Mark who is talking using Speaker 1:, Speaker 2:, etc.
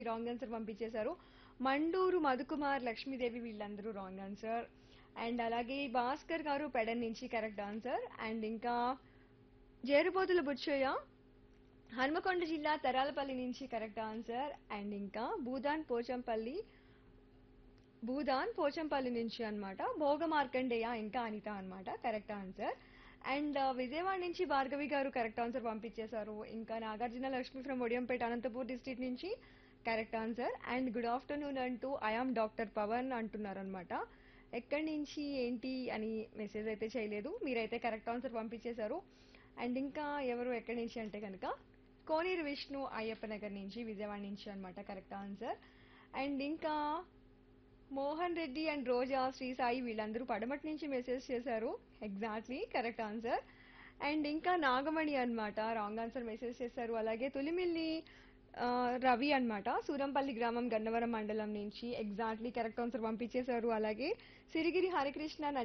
Speaker 1: wrong answer పంపించేశారు మండూరు మధుకుమార్ లక్ష్మీదేవి వీళ్ళందరూ wrong answer and అలాగే భాస్కర్ గారు పెడన్ నుంచి కరెక్ట్ ఆన్సర్ అండ్ ఇంకా జేరుపోతుల బుచ్చయ్య హనుమకొండ జిల్లా తరాలపల్లి నుంచి కరెక్ట్ ఆన్సర్ అండ్ ఇంకా భూదాన్ పోచంపల్లి భూదాన్ పోచంపల్లి నుంచి అన్నమాట భోగ మార్కండేయ ఇంకా అనిత అన్నమాట కరెక్ట్ ఆన్సర్ అండ్ విజయవాడ నుంచి భార్గవి గారు కరెక్ట్ ఆన్సర్ పంపించేశారు ఇంకా నాగార్జున లక్ష్మి ఫ్రమ్ ఒడియంపేట అనంతపూర్ డిస్ట్రిక్ట్ నుంచి correct answer and good afternoon అంటూ ఐఆమ్ డాక్టర్ పవన్ అంటున్నారు అనమాట ఎక్కడి నుంచి ఏంటి అని మెసేజ్ అయితే చేయలేదు మీరైతే కరెక్ట్ ఆన్సర్ పంపించేశారు అండ్ ఇంకా ఎవరు ఎక్కడి నుంచి అంటే కనుక కోనేరు విష్ణు అయ్యప్ప నగర్ నుంచి విజయవాడ నుంచి అన్నమాట కరెక్ట్ ఆన్సర్ అండ్ ఇంకా మోహన్ రెడ్డి అండ్ రోజా శ్రీ సాయి వీళ్ళందరూ పడమటి నుంచి మెసేజ్ చేశారు ఎగ్జాక్ట్లీ కరెక్ట్ ఆన్సర్ అండ్ ఇంకా నాగమణి అన్నమాట రాంగ్ ఆన్సర్ మెసేజ్ చేశారు అలాగే తొలిమిల్లి ఆ, రవి అన్నమాట సూరంపల్లి గ్రామం గన్నవరం మండలం నుంచి ఎగ్జాక్ట్లీ కరెక్ట్ ఆన్సర్ పంపించేశారు అలాగే సిరిగిరి హరికృష్ణ